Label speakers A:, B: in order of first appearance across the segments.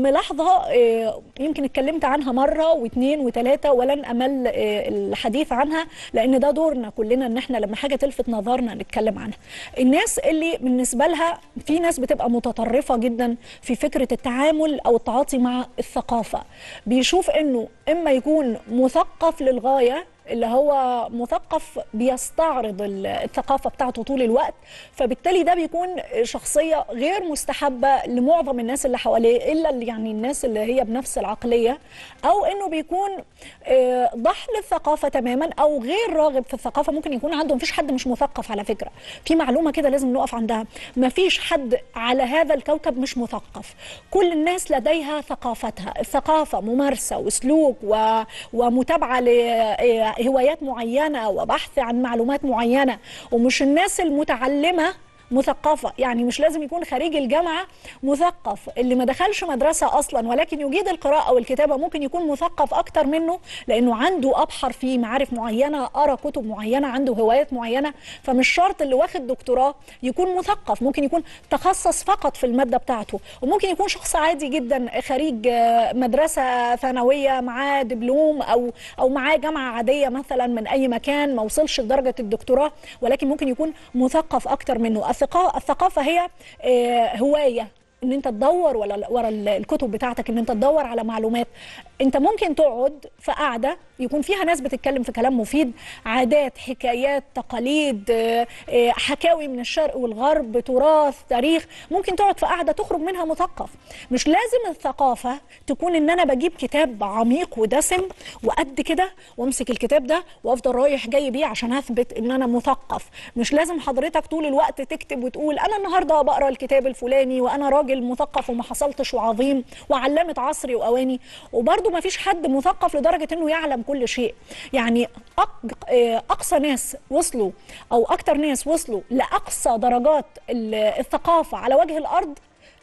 A: ملاحظه آه، يمكن اتكلمت عنها مره واثنين وثلاثه ولن امل آه، الحديث عنها لان ده دورنا كلنا ان احنا لما حاجه تلفت نظرنا نتكلم عنها الناس اللي بالنسبه لها في ناس بتبقى متطرفه جدا في فكره التعامل او التعاطي مع الثقافه بيشوف انه اما يكون مثقف للغايه اللي هو مثقف بيستعرض ال- الثقافه بتاعته طول الوقت فبالتالي ده بيكون شخصيه غير مستحبه لمعظم الناس اللي حواليه الا اللي يعني الناس اللي هي بنفس العقليه او انه بيكون آه، ضحل الثقافه تماما او غير راغب في الثقافه ممكن يكون عنده مفيش حد مش مثقف على فكره في معلومه كده لازم نقف عندها مفيش حد على هذا الكوكب مش مثقف كل الناس لديها ثقافتها الثقافه ممارسه واسلوب و... ومتابعه لهوايات معينه وبحث عن معلومات معينه ومش الناس المتعلمه مثقفة يعني مش لازم يكون خريج الجامعة مثقف اللي ما دخلش مدرسة أصلا ولكن يجيد القراءة والكتابة ممكن يكون مثقف أكتر منه لأنه عنده أبحر في معارف معينة قرأ كتب معينة عنده هوايات معينة فمش شرط اللي واخد دكتوراه يكون مثقف ممكن يكون تخصص فقط في المادة بتاعته وممكن يكون شخص عادي جدا خريج آه، مدرسة ثانوية معاه دبلوم أو أو معاه جامعة عادية مثلا من أي مكان ما وصلش لدرجة الدكتوراه ولكن ممكن يكون مثقف أكتر منه الثقا- الثقافة هي آه، هواية ان انت تدور ولا ورا ال- الكتب بتاعتك ان انت تدور على معلومات انت ممكن تقعد في قاعده يكون فيها ناس بتتكلم في كلام مفيد عادات حكايات تقاليد آه، آه، حكاوي من الشرق والغرب تراث تاريخ ممكن تقعد في قاعده تخرج منها مثقف مش لازم الثقافه تكون ان انا بجيب كتاب عميق ودسم وقد كده وامسك الكتاب ده وافضل رايح جاي بيه عشان اثبت ان انا مثقف مش لازم حضرتك طول الوقت تكتب وتقول انا النهارده بقرا الكتاب الفلاني وانا راجل مثقف وما حصلتش وعظيم وعلامه عصري واواني وبرده ما فيش حد مثقف لدرجه انه يعلم كل شيء يعني أق- آه، اقصى ناس وصلوا او اكتر ناس وصلوا لاقصى درجات ال- الثقافه على وجه الارض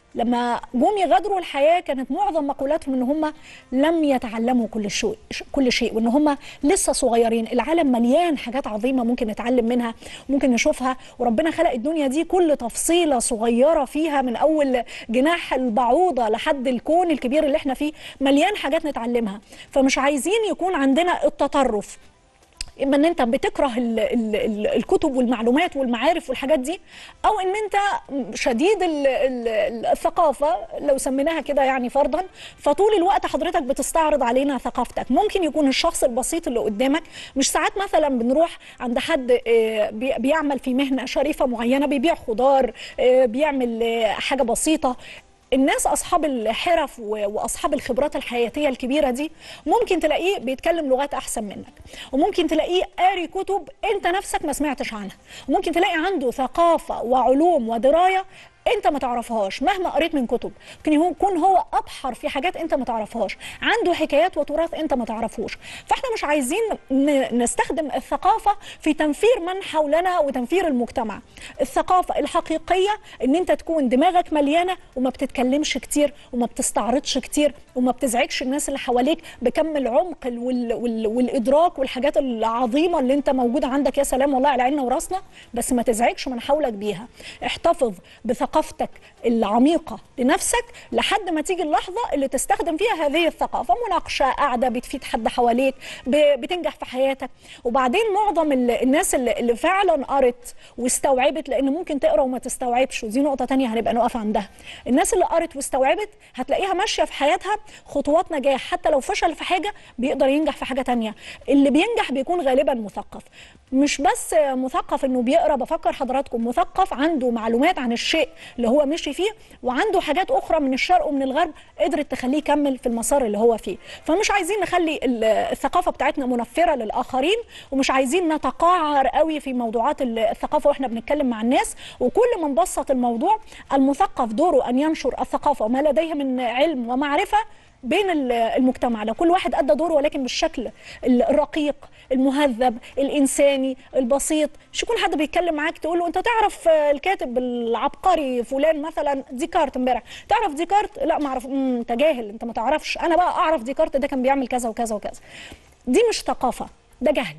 A: لما جم يغادروا الحياه كانت معظم مقولاتهم ان هم لم يتعلموا كل شيء كل شيء وان هم لسه صغيرين العالم مليان حاجات عظيمه ممكن نتعلم منها ممكن نشوفها وربنا خلق الدنيا دي كل تفصيله صغيره فيها من اول جناح البعوضه لحد الكون الكبير اللي احنا فيه مليان حاجات نتعلمها فمش عايزين يكون عندنا التطرف اما ان انت بتكره ال ال ال الكتب والمعلومات والمعارف والحاجات دي او ان انت شديد ال ال الثقافه لو سميناها كده يعني فرضا فطول الوقت حضرتك بتستعرض علينا ثقافتك ممكن يكون الشخص البسيط اللي قدامك مش ساعات مثلا بنروح عند حد آه، بي- بيعمل في مهنه شريفه معينه بيبيع خضار آه، بيعمل آه، حاجه بسيطه الناس اصحاب الحرف و- واصحاب الخبرات الحياتيه الكبيره دي ممكن تلاقيه بيتكلم لغات احسن منك وممكن تلاقيه قاري كتب انت نفسك ما سمعتش عنها وممكن تلاقي عنده ثقافه وعلوم ودرايه انت ما تعرفهاش مهما قريت من كتب ممكن يكون هو ابحر في حاجات انت ما تعرفهاش عنده حكايات وتراث انت ما تعرفوش فاحنا مش عايزين ن- نستخدم الثقافه في تنفير من حولنا وتنفير المجتمع الثقافه الحقيقيه ان انت تكون دماغك مليانه وما بتتكلمش كتير وما بتستعرضش كتير وما بتزعجش الناس اللي حواليك بكم العمق وال وال والادراك والحاجات العظيمه اللي انت موجوده عندك يا سلام والله على عيننا وراسنا بس ما تزعجش من حولك بيها احتفظ بثقافتك العميقه لنفسك لحد ما تيجي اللحظه اللي تستخدم فيها هذه الثقافه مناقشه قاعده بتفيد حد حواليك ب- بتنجح في حياتك وبعدين معظم ال- الناس اللي, اللي فعلا قرت واستوعبت لان ممكن تقرا وما تستوعبش ودي نقطه تانية هنبقى نقف عندها الناس اللي قرت واستوعبت هتلاقيها ماشيه في حياتها خطوات نجاح حتى لو فشل في حاجه بيقدر ينجح في حاجه تانية اللي بينجح بيكون غالبا مثقف مش بس مثقف انه بيقرا بفكر حضراتكم مثقف عنده معلومات عن الشيء اللي هو مشي فيه وعنده حاجات اخرى من الشرق ومن الغرب قدرت تخليه يكمل في المسار اللي هو فيه فمش عايزين نخلي ال- الثقافه بتاعتنا منفره للاخرين ومش عايزين نتقعر قوي في موضوعات ال- الثقافه واحنا بنتكلم مع الناس وكل ما نبسط الموضوع المثقف دوره ان ينشر الثقافه وما لديه من علم ومعرفه بين ال- المجتمع لو كل واحد ادى دوره ولكن بالشكل ال- الرقيق المهذب الانساني البسيط مش يكون حد بيتكلم معاك تقول له انت تعرف آه، الكاتب العبقري فلان مثلا ديكارت امبارح تعرف ديكارت لا ما اعرف مم، انت جاهل انت ما تعرفش انا بقى اعرف ديكارت ده كان بيعمل كذا وكذا وكذا دي مش ثقافه ده جهل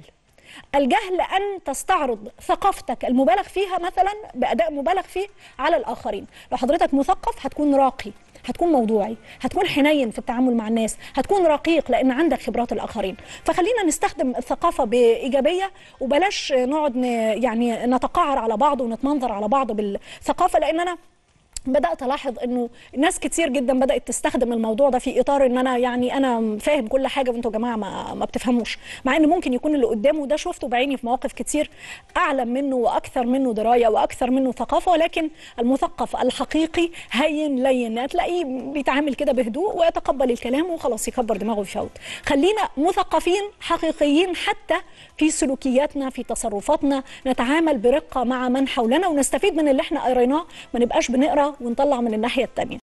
A: الجهل ان تستعرض ثقافتك المبالغ فيها مثلا باداء مبالغ فيه على الاخرين لو حضرتك مثقف هتكون راقي هتكون موضوعي هتكون حنين في التعامل مع الناس هتكون رقيق لان عندك خبرات الاخرين فخلينا نستخدم الثقافه بايجابيه وبلاش نقعد ن- يعني نتقعر على بعض ونتمنظر على بعض بالثقافه لان انا بدات الاحظ انه ناس كتير جدا بدات تستخدم الموضوع ده في اطار ان انا يعني انا فاهم كل حاجه وانتوا يا جماعه ما, ما بتفهموش مع ان ممكن يكون اللي قدامه ده شفته بعيني في مواقف كتير اعلم منه واكثر منه درايه واكثر منه ثقافه ولكن المثقف الحقيقي هين لين هتلاقيه بيتعامل كده بهدوء ويتقبل الكلام وخلاص يكبر دماغه ويفوت خلينا مثقفين حقيقيين حتى في سلوكياتنا في تصرفاتنا نتعامل برقه مع من حولنا ونستفيد من اللي احنا قريناه ما نبقاش بنقرا ونطلع من الناحيه الثانيه